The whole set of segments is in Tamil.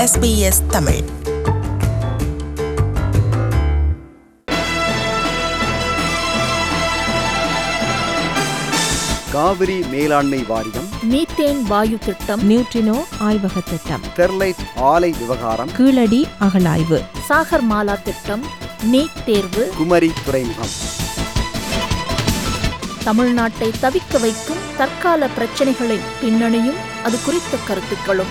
SBS தமிழ் காவிரி மேலாண்மை வாரியம் மீத்தேன் வாயு திட்டம் நியூட்ரினோ ஆய்வக திட்டம் ஸ்டெர்லைட் ஆலை விவகாரம் கீழடி அகழாய்வு சாகர் மாலா திட்டம் நீட் தேர்வு குமரி துறைமுகம் தமிழ்நாட்டை தவிக்க வைக்கும் தற்கால பிரச்சனைகளின் பின்னணியும் அது குறித்த கருத்துக்களும்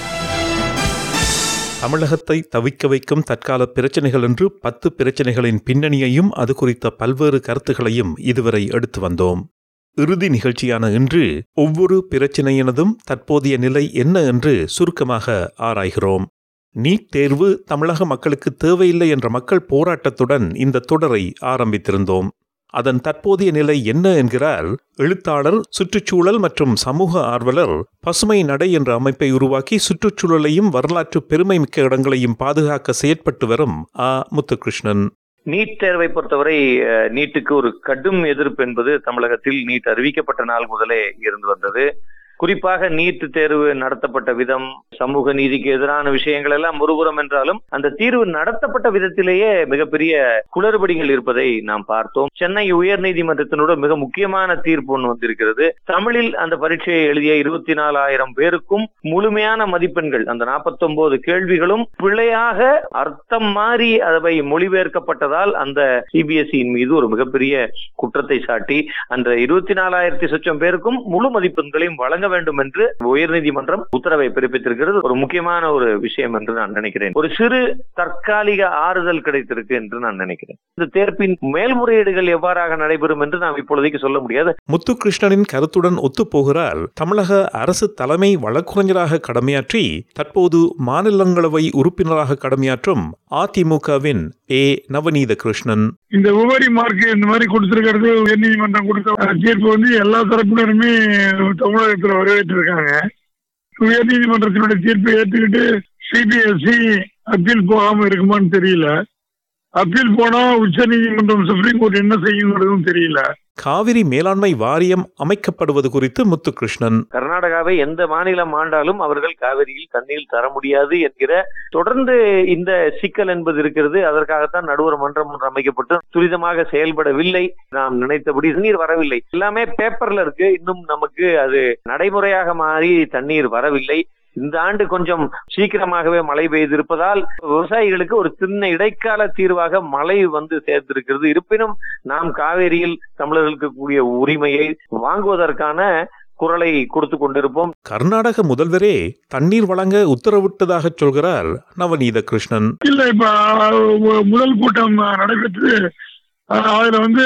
தமிழகத்தை தவிக்க வைக்கும் தற்கால பிரச்சனைகள் என்று பத்து பிரச்சனைகளின் பின்னணியையும் அது குறித்த பல்வேறு கருத்துகளையும் இதுவரை எடுத்து வந்தோம் இறுதி நிகழ்ச்சியான இன்று ஒவ்வொரு பிரச்சினையினதும் தற்போதைய நிலை என்ன என்று சுருக்கமாக ஆராய்கிறோம் நீட் தேர்வு தமிழக மக்களுக்கு தேவையில்லை என்ற மக்கள் போராட்டத்துடன் இந்த தொடரை ஆரம்பித்திருந்தோம் அதன் தற்போதைய நிலை என்ன என்கிறார் எழுத்தாளர் சுற்றுச்சூழல் மற்றும் சமூக ஆர்வலர் பசுமை நடை என்ற அமைப்பை உருவாக்கி சுற்றுச்சூழலையும் வரலாற்று பெருமை மிக்க இடங்களையும் பாதுகாக்க செயற்பட்டு வரும் ஆ முத்துகிருஷ்ணன் நீட் தேர்வை பொறுத்தவரை அஹ், நீட்டுக்கு ஒரு கடும் எதிர்ப்பு என்பது தமிழகத்தில் நீட் அறிவிக்கப்பட்ட நாள் முதலே இருந்து வந்தது குறிப்பாக நீட் தேர்வு நடத்தப்பட்ட விதம் சமூக நீதிக்கு எதிரான விஷயங்கள் எல்லாம் ஒருபுறம் என்றாலும் அந்த தீர்வு நடத்தப்பட்ட விதத்திலேயே மிகப்பெரிய குளறுபடிகள் இருப்பதை நாம் பார்த்தோம் சென்னை உயர்நீதிமன்றத்தினோட மிக முக்கியமான தீர்ப்பு ஒன்று வந்திருக்கிறது தமிழில் அந்த பரீட்சையை எழுதிய இருபத்தி நாலாயிரம் பேருக்கும் முழுமையான மதிப்பெண்கள் அந்த 49 கேள்விகளும் பிழையாக அர்த்தம் மாறி அவை மொழிபெயர்க்கப்பட்டதால் அந்த சிபிஎஸ்இயின் மீது ஒரு மிகப்பெரிய குற்றத்தை சாட்டி அந்த இருபத்தி நாலாயிரத்தி சொச்சம் பேருக்கும் முழு மதிப்பெண்களையும் வழங்க வேண்டும் என்று உயர்நீதிமன்றம் உத்தரவை பிறப்பித்திருக்கிறது ஒரு முக்கியமான ஒரு விஷயம் என்று நான் நினைக்கிறேன் ஒரு சிறு தற்காலிக ஆறுதல் கிடைத்திருக்கு என்று நான் நினைக்கிறேன் இந்த தேர்ப்பின் மேல்முறையீடுகள் எவ்வாறாக நடைபெறும் என்று நாம் இப்பொழுதைக்கு சொல்ல முடியாது முத்துகிருஷ்ணனின் கருத்துடன் ஒத்துப்போகிறார் தமிழக அரசு தலைமை வழக்குரைஞராக கடமையாற்றி தற்போது மாநிலங்களவை உறுப்பினராக கடமையாற்றும் அதிமுகவின் ஏ நவநீத கிருஷ்ணன் இந்த உபரி மார்க் இந்த மாதிரி கொடுத்திருக்கிறது உயர்நீதிமன்றம் கொடுத்த தீர்ப்பு வந்து எல்லா தரப்பினருமே தமிழகத்துல வரவேற்றிருக்காங்க உயர்நீதிமன்றத்தினுடைய தீர்ப்பை ஏற்றுக்கிட்டு சிபிஎஸ்இ அப்பீல் போகாம இருக்குமான்னு தெரியல அப்பீல் போனா உச்ச நீதிமன்றம் சுப்ரீம் கோர்ட் என்ன செய்யுங்கிறதும் தெரியல காவிரி மேலாண்மை வாரியம் அமைக்கப்படுவது குறித்து முத்துகிருஷ்ணன் கர்நாடகாவை எந்த மாநிலம் ஆண்டாலும் அவர்கள் காவிரியில் தண்ணீர் தர முடியாது என்கிற தொடர்ந்து இந்த சிக்கல் என்பது இருக்கிறது அதற்காகத்தான் நடுவர் மன்றம் ஒன்று அமைக்கப்பட்டு துரிதமாக செயல்படவில்லை நாம் நினைத்தபடி தண்ணீர் வரவில்லை எல்லாமே பேப்பர்ல இருக்கு இன்னும் நமக்கு அது நடைமுறையாக மாறி தண்ணீர் வரவில்லை இந்த ஆண்டு கொஞ்சம் சீக்கிரமாகவே மழை பெய்திருப்பதால் விவசாயிகளுக்கு ஒரு சின்ன இடைக்கால தீர்வாக மழை வந்து சேர்ந்திருக்கிறது இருப்பினும் நாம் காவேரியில் தமிழர்களுக்கு கூடிய உரிமையை வாங்குவதற்கான குரலை கொடுத்து கொண்டிருப்போம் கர்நாடக முதல்வரே தண்ணீர் வழங்க உத்தரவிட்டதாக சொல்கிறார் நவநீத கிருஷ்ணன் இல்ல இப்ப அஹ், முதல் கூட்டம் நடைபெற்று அஹ், அதுல வந்து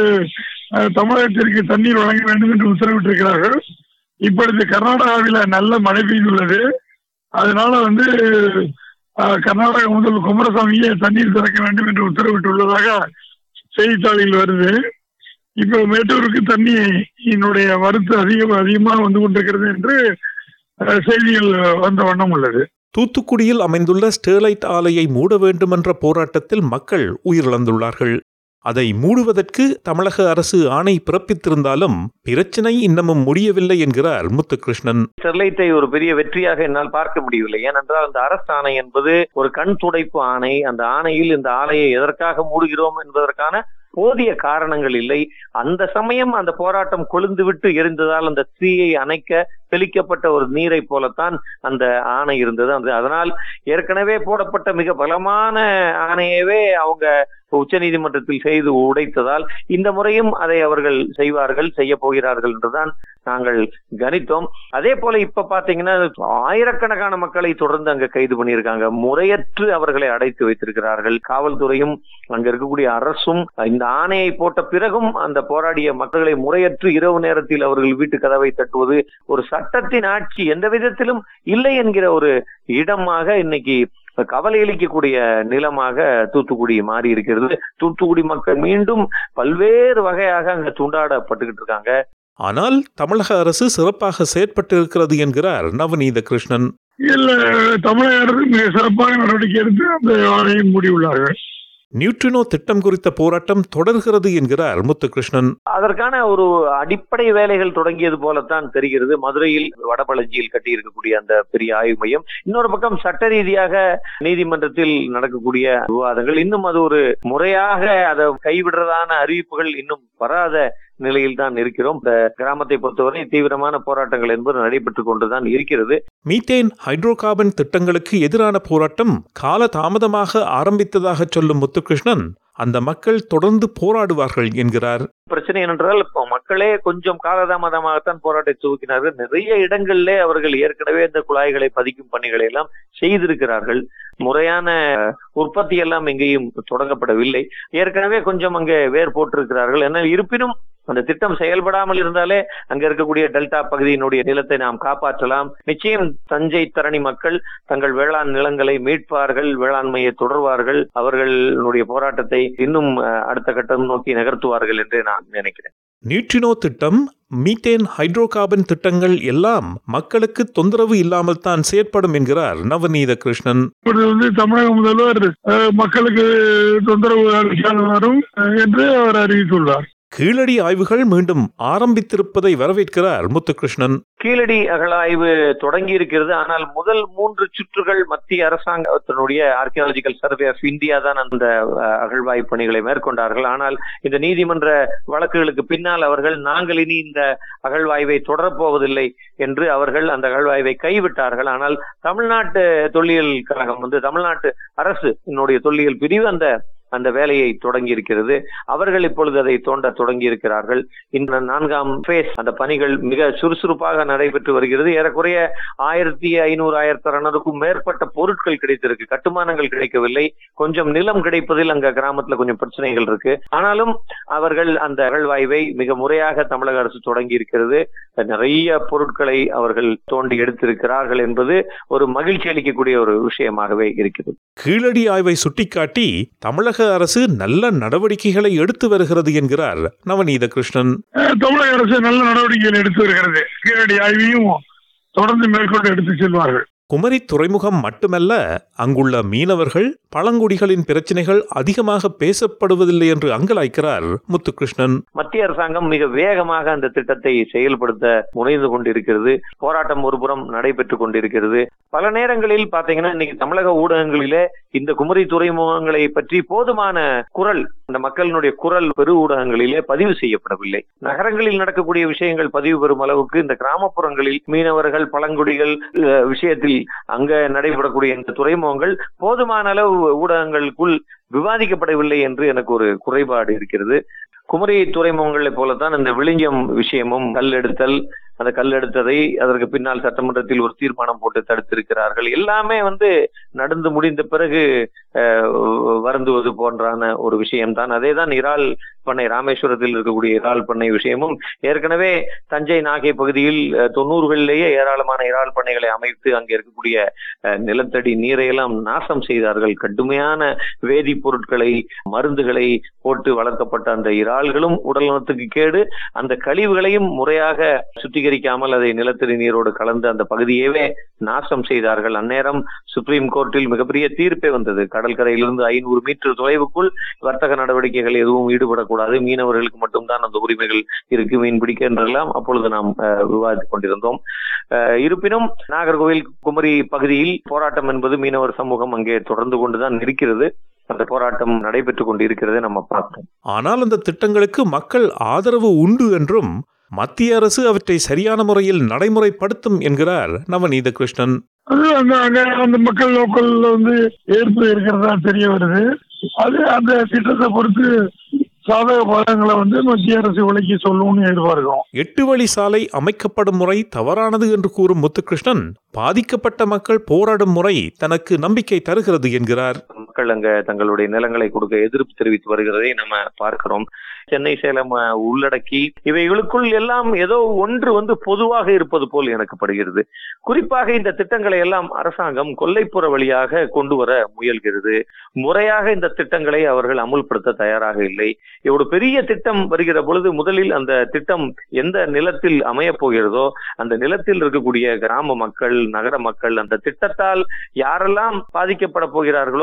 அஹ், தமிழகத்திற்கு தண்ணீர் வழங்க வேண்டும் என்று உத்தரவிட்டிருக்கிறார்கள் இப்பொழுது கர்நாடகாவில நல்ல மழை பெய்துள்ளது அதனால வந்து அஹ், கர்நாடக முதல்வர் குமாரசாமியே தண்ணீர் திறக்க வேண்டும் என்று உத்தரவிட்டுள்ளதாக செய்தித்தாளில் வருது இப்ப மேட்டூருக்கு தண்ணி என்னுடைய வரத்து அதிகம் அதிகமாக வந்து கொண்டிருக்கிறது என்று அஹ், செய்திகள் வந்த வண்ணம் உள்ளது தூத்துக்குடியில் அமைந்துள்ள ஸ்டெர்லைட் ஆலையை மூட வேண்டுமென்ற போராட்டத்தில் மக்கள் உயிரிழந்துள்ளார்கள் அதை மூடுவதற்கு தமிழக அரசு ஆணை பிறப்பித்திருந்தாலும் பிரச்சினை இன்னமும் முடியவில்லை என்கிறார் முத்துகிருஷ்ணன் ஸ்டெர்லைட்டை ஒரு பெரிய வெற்றியாக என்னால் பார்க்க முடியவில்லை ஏனென்றால் அந்த அரசு ஆணை என்பது ஒரு கண் துடைப்பு ஆணை அந்த ஆணையில் இந்த ஆலையை எதற்காக மூடுகிறோம் என்பதற்கான போதிய காரணங்கள் இல்லை அந்த சமயம் அந்த போராட்டம் கொழுந்து விட்டு எரிந்ததால் அந்த தீயை அணைக்க தெளிக்கப்பட்ட ஒரு நீரை போலத்தான் அந்த ஆணை இருந்தது அந்த அதனால் ஏற்கனவே போடப்பட்ட மிக பலமான ஆணையவே அவங்க உச்ச நீதிமன்றத்தில் செய்து உடைத்ததால் இந்த முறையும் அதை அவர்கள் செய்வார்கள் செய்ய போகிறார்கள் என்றுதான் நாங்கள் கணித்தோம் அதே போல இப்ப பாத்தீங்கன்னா ஆயிரக்கணக்கான மக்களை தொடர்ந்து அங்க கைது பண்ணியிருக்காங்க முறையற்று அவர்களை அடைத்து வைத்திருக்கிறார்கள் காவல்துறையும் அங்க இருக்கக்கூடிய அரசும் இந்த ஆணையை போட்ட பிறகும் அந்த போராடிய மக்களை முறையற்று இரவு நேரத்தில் அவர்கள் வீட்டு கதவை தட்டுவது ஒரு சட்டத்தின் ஆட்சி எந்த விதத்திலும் இல்லை என்கிற ஒரு இடமாக இன்னைக்கு கவலை அளிக்கக்கூடிய நிலமாக தூத்துக்குடி மாறி இருக்கிறது தூத்துக்குடி மக்கள் மீண்டும் பல்வேறு வகையாக அங்க துண்டாடப்பட்டுக்கிட்டு இருக்காங்க ஆனால் தமிழக அரசு சிறப்பாக செயற்பட்டிருக்கிறது என்கிறார் நவநீத கிருஷ்ணன் இல்ல தமிழக அரசு மிக சிறப்பான நடவடிக்கை எடுத்து அந்த ஆணையை மூடியுள்ளார்கள் நியூட்ரினோ திட்டம் குறித்த போராட்டம் தொடர்கிறது என்கிறார் முத்துகிருஷ்ணன் அதற்கான ஒரு அடிப்படை வேலைகள் தொடங்கியது போலத்தான் தெரிகிறது மதுரையில் வடபழஞ்சியில் கட்டியிருக்கக்கூடிய அந்த பெரிய ஆய்வு மையம் இன்னொரு பக்கம் சட்ட ரீதியாக நீதிமன்றத்தில் நடக்கக்கூடிய விவாதங்கள் இன்னும் அது ஒரு முறையாக அதை கைவிடுறதான அறிவிப்புகள் இன்னும் வராத நிலையில் தான் இருக்கிறோம் இந்த கிராமத்தை பொறுத்தவரை தீவிரமான போராட்டங்கள் என்பது நடைபெற்றுக் கொண்டுதான் இருக்கிறது மீத்தேன் ஹைட்ரோ கார்பன் திட்டங்களுக்கு எதிரான போராட்டம் கால தாமதமாக ஆரம்பித்ததாக சொல்லும் முத்துகிருஷ்ணன் அந்த மக்கள் தொடர்ந்து போராடுவார்கள் என்கிறார் பிரச்சனை என்னென்றால் இப்போ மக்களே கொஞ்சம் காலதாமதமாகத்தான் போராட்டத்தை துவக்கினார்கள் நிறைய இடங்களிலே அவர்கள் ஏற்கனவே இந்த குழாய்களை பதிக்கும் பணிகளை எல்லாம் செய்திருக்கிறார்கள் முறையான உற்பத்தி எல்லாம் எங்கேயும் தொடங்கப்படவில்லை ஏற்கனவே கொஞ்சம் அங்கே வேர் போட்டிருக்கிறார்கள் ஆனால் இருப்பினும் அந்த திட்டம் செயல்படாமல் இருந்தாலே அங்க இருக்கக்கூடிய டெல்டா பகுதியினுடைய நிலத்தை நாம் காப்பாற்றலாம் நிச்சயம் தஞ்சை தரணி மக்கள் தங்கள் வேளாண் நிலங்களை மீட்பார்கள் வேளாண்மையை தொடர்வார்கள் அவர்களுடைய போராட்டத்தை இன்னும் அஹ், அடுத்த கட்டம் நோக்கி நகர்த்துவார்கள் என்று நான் நினைக்கிறேன் நியூட்ரினோ திட்டம் மீத்தேன் ஹைட்ரோ கார்பன் திட்டங்கள் எல்லாம் மக்களுக்கு தொந்தரவு இல்லாமல் தான் செயற்படும் என்கிறார் நவநீத கிருஷ்ணன் இப்பொழுது வந்து தமிழக முதல்வர் அஹ், மக்களுக்கு தொந்தரவு அளிக்காது வரும் அஹ், என்று அவர் அறிவித்துள்ளார் கீழடி ஆய்வுகள் மீண்டும் ஆரம்பித்திருப்பதை வரவேற்கிறார் முத்துகிருஷ்ணன் கீழடி அகழாய்வு தொடங்கி இருக்கிறது ஆனால் முதல் மூன்று சுற்றுகள் மத்திய அரசாங்கத்தினுடைய ஆர்கியாலஜிக்கல் சர்வே ஆஃப் இந்தியா தான் அந்த அஹ், அகழ்வாய்வு பணிகளை மேற்கொண்டார்கள் ஆனால் இந்த நீதிமன்ற வழக்குகளுக்கு பின்னால் அவர்கள் நாங்கள் இனி இந்த அகழ்வாய்வை தொடரப்போவதில்லை என்று அவர்கள் அந்த அகழ்வாய்வை கைவிட்டார்கள் ஆனால் தமிழ்நாட்டு தொல்லியல் கழகம் வந்து தமிழ்நாட்டு அரசு என்னுடைய தொல்லியல் பிரிவு அந்த அந்த வேலையை தொடங்கி இருக்கிறது அவர்கள் இப்பொழுது அதை தோண்ட தொடங்கி இருக்கிறார்கள் இந்த நான்காம் ஃபேஸ் அந்த பணிகள் மிக சுறுசுறுப்பாக நடைபெற்று வருகிறது ஏறக்குறைய ஆயிரத்தி ஐநூறு ஆயிரத்தி அறுநூறுக்கும் மேற்பட்ட பொருட்கள் கிடைத்திருக்கு கட்டுமானங்கள் கிடைக்கவில்லை கொஞ்சம் நிலம் கிடைப்பதில் அங்க கிராமத்துல கொஞ்சம் பிரச்சனைகள் இருக்கு ஆனாலும் அவர்கள் அந்த அகழ்வாய்வை மிக முறையாக தமிழக அரசு தொடங்கி இருக்கிறது நிறைய பொருட்களை அவர்கள் தோண்டி எடுத்திருக்கிறார்கள் என்பது ஒரு மகிழ்ச்சி அளிக்கக்கூடிய ஒரு விஷயமாகவே இருக்கிறது கீழடி ஆய்வை சுட்டிக்காட்டி தமிழக அரசு நல்ல நடவடிக்கைகளை எடுத்து வருகிறது என்கிறார் நவநீத கிருஷ்ணன் அஹ், தமிழக அரசு நல்ல நடவடிக்கைகள் எடுத்து வருகிறது கீழடி ஆய்வையும் தொடர்ந்து மேற்கொண்டு எடுத்து செல்வார்கள் குமரி துறைமுகம் மட்டுமல்ல அங்குள்ள மீனவர்கள் பழங்குடிகளின் பிரச்சனைகள் அதிகமாக பேசப்படுவதில்லை என்று அங்கலாய்க்கிறார் முத்துகிருஷ்ணன் மத்திய அரசாங்கம் மிக வேகமாக அந்த திட்டத்தை செயல்படுத்த முனைந்து கொண்டிருக்கிறது போராட்டம் ஒருபுறம் நடைபெற்றுக் கொண்டிருக்கிறது பல நேரங்களில் பாத்தீங்கன்னா இன்னைக்கு தமிழக ஊடகங்களிலே இந்த குமரி துறைமுகங்களை பற்றி போதுமான குரல் அந்த மக்களினுடைய குரல் பெரு ஊடகங்களிலே பதிவு செய்யப்படவில்லை நகரங்களில் நடக்கக்கூடிய விஷயங்கள் பதிவு பெறும் அளவுக்கு இந்த கிராமப்புறங்களில் மீனவர்கள் பழங்குடிகள் அஹ், விஷயத்தில் அங்க நடைபெறக்கூடிய இந்த துறைமுகங்கள் போதுமான அளவு ஊடகங்களுக்குள் விவாதிக்கப்படவில்லை என்று எனக்கு ஒரு குறைபாடு இருக்கிறது குமரி துறைமுகங்களைப் போலத்தான் இந்த விழிஞ்சம் விஷயமும் கல்லெடுத்தல் அந்த கல்லெடுத்ததை அதற்கு பின்னால் சட்டமன்றத்தில் ஒரு தீர்மானம் போட்டு தடுத்திருக்கிறார்கள் எல்லாமே வந்து நடந்து முடிந்த பிறகு அஹ், வருந்துவது போன்றான ஒரு விஷயம்தான் அதே தான் இறால் பண்ணை ராமேஸ்வரத்தில் இருக்கக்கூடிய இறால் பண்ணை விஷயமும் ஏற்கனவே தஞ்சை நாகை பகுதியில் அஹ், தொண்ணூறுகளிலேயே ஏராளமான இறால் பண்ணைகளை அமைத்து அங்கே இருக்கக்கூடிய அஹ், நிலத்தடி நீரையெல்லாம் நாசம் செய்தார்கள் கடுமையான வேதிப்பொருட்களை மருந்துகளை போட்டு வளர்க்கப்பட்ட அந்த இறால்களும் உடல் நலத்துக்கு கேடு அந்த கழிவுகளையும் முறையாக சுத்திகரிக்காமல் அதை நிலத்தடி நீரோடு கலந்து அந்த பகுதியவே நாசம் செய்தார்கள் அந்நேரம் சுப்ரீம் கோர்ட்டில் மிகப்பெரிய தீர்ப்பே வந்தது கடற்கரையிலிருந்து ஐநூறு மீட்டர் தொலைவுக்குள் வர்த்தக நடவடிக்கைகள் எதுவும் ஈடுபடக்கூடாது மீனவர்களுக்கு மட்டும்தான் அந்த உரிமைகள் இருக்கு மீன் பிடிக்க என்றெல்லாம் அப்பொழுது நாம் அஹ், விவாதித்துக் கொண்டிருந்தோம் அஹ், இருப்பினும் நாகர்கோவில் குமரி பகுதியில் போராட்டம் என்பது மீனவர் சமூகம் அங்கே தொடர்ந்து கொண்டுதான் இருக்கிறது அந்த போராட்டம் நடைபெற்றுக் கொண்டு இருக்கிறதை நம்ம பார்க்கிறோம் ஆனால் அந்த திட்டங்களுக்கு மக்கள் ஆதரவு உண்டு என்றும் மத்திய அரசு அவற்றை சரியான முறையில் நடைமுறைப்படுத்தும் என்கிறார் நவநீத கிருஷ்ணன் அது அந்த அங்க அந்த மக்கள் லோக்கல்ல வந்து ஏற்பு இருக்கிறதா தெரிய வருது அது அந்த திட்டத்தை பொறுத்து சாதக பாதங்களை வந்து மத்திய அரசு விலைக்கு சொல்லும்னு எதிர்பார்க்கிறோம் எட்டு வழி சாலை அமைக்கப்படும் முறை தவறானது என்று கூறும் முத்துகிருஷ்ணன் பாதிக்கப்பட்ட மக்கள் போராடும் முறை தனக்கு நம்பிக்கை தருகிறது என்கிறார் மக்கள் அங்க தங்களுடைய நிலங்களை கொடுக்க எதிர்ப்பு தெரிவித்து வருகிறதை நம்ம பார்க்கிறோம் சென்னை சேலம் அஹ், உள்ளடக்கி இவைகளுக்குள் எல்லாம் ஏதோ ஒன்று வந்து பொதுவாக இருப்பது போல் எனக்கு படுகிறது குறிப்பாக இந்த திட்டங்களை எல்லாம் அரசாங்கம் கொல்லைப்புற வழியாக கொண்டு வர முயல்கிறது முறையாக இந்த திட்டங்களை அவர்கள் அமுல்படுத்த தயாராக இல்லை ஒரு பெரிய திட்டம் வருகிற பொழுது முதலில் அந்த திட்டம் எந்த நிலத்தில் அமையப் போகிறதோ அந்த நிலத்தில் இருக்கக்கூடிய கிராம மக்கள் நகர மக்கள் அந்த திட்டத்தால் யாரெல்லாம் பாதிக்கப்பட போகிறார்களோ அது எந்த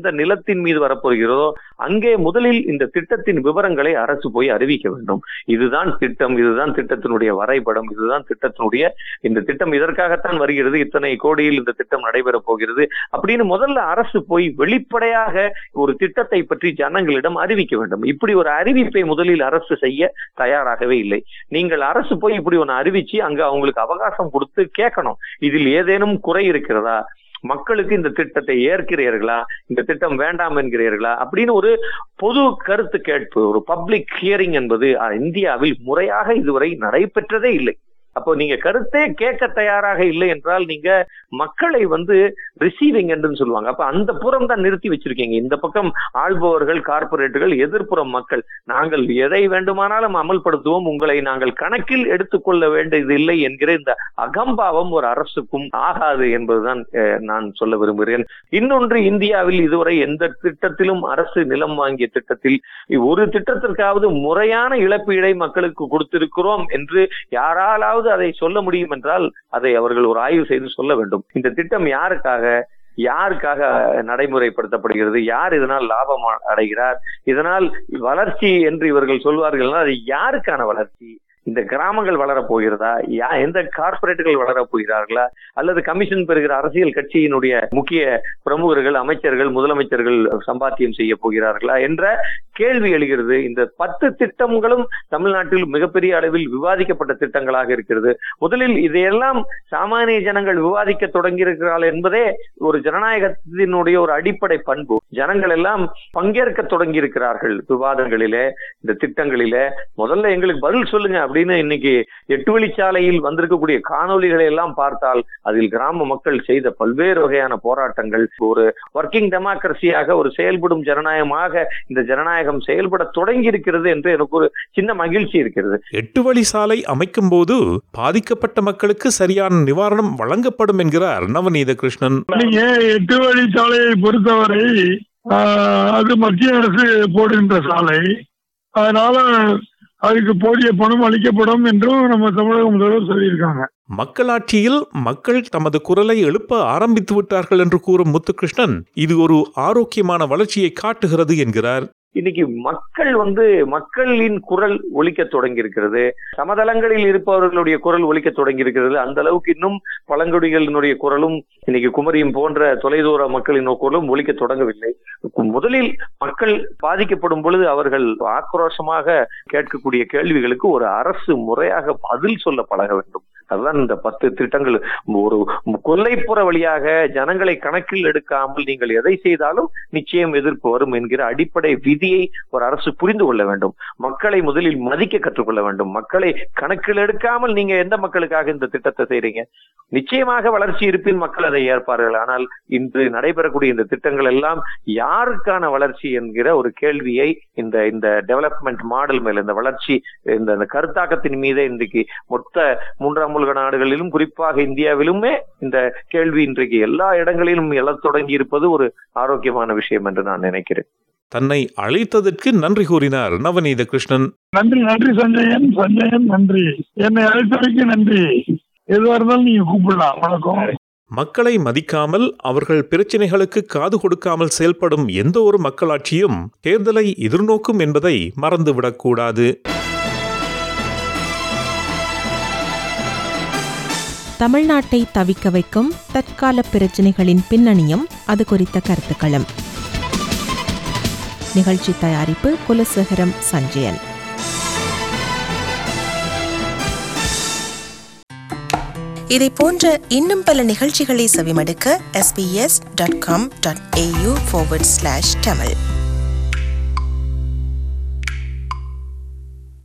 எந்த நிலத்தின் மீது வரப்போகிறதோ அங்கே முதலில் இந்த திட்டத்தின் விவரங்களை அரசு போய் அறிவிக்க வேண்டும் இதுதான் திட்டம் இதுதான் திட்டத்தினுடைய வரைபடம் இதுதான் திட்டத்தினுடைய இந்த திட்டம் இதற்காகத்தான் வருகிறது இத்தனை கோடியில் இந்த திட்டம் நடைபெறப் போகிறது அப்படின்னு முதல்ல அரசு போய் வெளிப்படையாக ஒரு திட்டத்தை பற்றி ஜனங்களிடம் அறிவிக்க வேண்டும் இப்படி ஒரு அறிவிப்பை முதலில் அரசு செய்ய தயாராகவே இல்லை நீங்கள் அரசு போய் இப்படி ஒன்று அறிவிச்சு அங்க அவங்களுக்கு அவகாசம் கொடுத்து கேட்கணும் இதில் ஏதேனும் குறை இருக்கிறதா மக்களுக்கு இந்த திட்டத்தை ஏற்கிறீர்களா இந்த திட்டம் வேண்டாம் என்கிறீர்களா அப்படின்னு ஒரு பொது கருத்து கேட்பு ஒரு பப்ளிக் ஹியரிங் என்பது அஹ், இந்தியாவில் முறையாக இதுவரை நடைபெற்றதே இல்லை அப்போ நீங்க கருத்தே கேட்க தயாராக இல்லை என்றால் நீங்க மக்களை வந்து ரிசீவிங் என்று சொல்லுவாங்க அப்ப அந்த புறம் தான் நிறுத்தி வச்சிருக்கீங்க இந்த பக்கம் ஆள்பவர்கள் கார்பரேட்டுகள் எதிர்ப்புறம் மக்கள் நாங்கள் எதை வேண்டுமானாலும் அமல்படுத்துவோம் உங்களை நாங்கள் கணக்கில் எடுத்துக்கொள்ள வேண்டியது இல்லை என்கிற இந்த அகம்பாவம் ஒரு அரசுக்கும் ஆகாது என்பதுதான் அஹ், நான் சொல்ல விரும்புகிறேன் இன்னொன்று இந்தியாவில் இதுவரை எந்த திட்டத்திலும் அரசு நிலம் வாங்கிய திட்டத்தில் ஒரு திட்டத்திற்காவது முறையான இழப்பீடை மக்களுக்கு கொடுத்திருக்கிறோம் என்று யாராலாவது அதை சொல்ல முடியும் என்றால் அதை அவர்கள் ஒரு ஆய்வு செய்து சொல்ல வேண்டும் இந்த திட்டம் யாருக்காக யாருக்காக நடைமுறைப்படுத்தப்படுகிறது யார் இதனால் லாபம் அடைகிறார் இதனால் வளர்ச்சி என்று இவர்கள் சொல்வார்கள் அது யாருக்கான வளர்ச்சி இந்த கிராமங்கள் வளரப் போகிறதா யா எந்த கார்பரேட்டுகள் வளரப் போகிறார்களா அல்லது கமிஷன் பெறுகிற அரசியல் கட்சியினுடைய முக்கிய பிரமுகர்கள் அமைச்சர்கள் முதலமைச்சர்கள் சம்பாத்தியம் செய்ய போகிறார்களா என்ற கேள்வி எழுகிறது இந்த பத்து திட்டங்களும் தமிழ்நாட்டில் மிகப்பெரிய அளவில் விவாதிக்கப்பட்ட திட்டங்களாக இருக்கிறது முதலில் இதையெல்லாம் சாமானிய ஜனங்கள் விவாதிக்க தொடங்கியிருக்கிறார்கள் என்பதே ஒரு ஜனநாயகத்தினுடைய ஒரு அடிப்படை பண்பு ஜனங்கள் எல்லாம் பங்கேற்க தொடங்கி இருக்கிறார்கள் விவாதங்களிலே இந்த திட்டங்களிலே முதல்ல எங்களுக்கு பதில் சொல்லுங்க அப்படின்னு இன்னைக்கு எட்டு வழிச்சாலையில் வந்திருக்கக்கூடிய காணொளிகளை எல்லாம் பார்த்தால் அதில் கிராம மக்கள் செய்த பல்வேறு வகையான போராட்டங்கள் ஒரு ஒர்க்கிங் டெமோக்ரஸியாக ஒரு செயல்படும் ஜனநாயகமாக இந்த ஜனநாயகம் செயல்பட தொடங்கி இருக்கிறது என்று எனக்கு ஒரு சின்ன மகிழ்ச்சி இருக்கிறது எட்டு வழி சாலை அமைக்கும் போது பாதிக்கப்பட்ட மக்களுக்கு சரியான நிவாரணம் வழங்கப்படும் என்கிறார் நவநீத கிருஷ்ணன் நீங்க எட்டு வழி சாலையை பொறுத்தவரை ஆஹ், அது மத்திய அரசு போடுகின்ற சாலை அதனால அதுக்கு போதிய பணம் அளிக்கப்படும் என்றும் நம்ம தமிழக முதல்வர் சொல்லியிருக்காங்க மக்களாட்சியில் மக்கள் தமது குரலை எழுப்ப ஆரம்பித்து விட்டார்கள் என்று கூறும் முத்துகிருஷ்ணன் இது ஒரு ஆரோக்கியமான வளர்ச்சியை காட்டுகிறது என்கிறார் இன்னைக்கு மக்கள் வந்து மக்களின் குரல் ஒலிக்க தொடங்கி இருக்கிறது சமதளங்களில் இருப்பவர்களுடைய குரல் ஒலிக்க தொடங்கி இருக்கிறது அந்த அளவுக்கு இன்னும் பழங்குடிகளினுடைய குரலும் இன்னைக்கு குமரியும் போன்ற தொலைதூர மக்களின் குரலும் ஒலிக்க தொடங்கவில்லை முதலில் மக்கள் பாதிக்கப்படும் பொழுது அவர்கள் ஆக்ரோஷமாக கேட்கக்கூடிய கேள்விகளுக்கு ஒரு அரசு முறையாக பதில் சொல்ல பழக வேண்டும் அதுதான் இந்த பத்து திட்டங்கள் ஒரு கொல்லைப்புற வழியாக ஜனங்களை கணக்கில் எடுக்காமல் நீங்கள் எதை செய்தாலும் நிச்சயம் எதிர்ப்பு வரும் என்கிற அடிப்படை விதியை ஒரு அரசு புரிந்து கொள்ள வேண்டும் மக்களை முதலில் மதிக்க கற்றுக்கொள்ள வேண்டும் மக்களை கணக்கில் எடுக்காமல் நீங்க எந்த மக்களுக்காக இந்த திட்டத்தை செய்றீங்க நிச்சயமாக வளர்ச்சி இருப்பின் மக்கள் அதை ஏற்பார்கள் ஆனால் இன்று நடைபெறக்கூடிய இந்த திட்டங்கள் எல்லாம் யாருக்கான வளர்ச்சி என்கிற ஒரு கேள்வியை இந்த இந்த டெவலப்மெண்ட் மாடல் மேல இந்த வளர்ச்சி இந்த இந்த கருத்தாக்கத்தின் மீதே இன்றைக்கு மொத்த மூன்றாம் உலக நாடுகளிலும் குறிப்பாக இந்தியாவிலுமே இந்த கேள்வி இன்றைக்கு எல்லா இடங்களிலும் எழத் தொடங்கி இருப்பது ஒரு ஆரோக்கியமான விஷயம் என்று நான் நினைக்கிறேன் தன்னை அழைத்ததற்கு நன்றி கூறினார் நவநீத கிருஷ்ணன் நன்றி நன்றி சஞ்சயன் சஞ்சயன் நன்றி என்னை அழைத்தமைக்கு நன்றி எதுவா இருந்தாலும் நீங்க கூப்பிடலாம் வணக்கம் மக்களை மதிக்காமல் அவர்கள் பிரச்சினைகளுக்கு காது கொடுக்காமல் செயல்படும் எந்த ஒரு மக்களாட்சியும் தேர்தலை எதிர்நோக்கும் என்பதை மறந்துவிடக்கூடாது தமிழ்நாட்டை தவிக்க வைக்கும் தற்கால பிரச்சினைகளின் பின்னணியும் அது குறித்த கருத்துக்களும் நிகழ்ச்சி தயாரிப்பு குலசேகரம் சஞ்சயன் இதை போன்ற இன்னும் பல நிகழ்ச்சிகளை செவிமடுக்க sbs.com.au forward slash tamil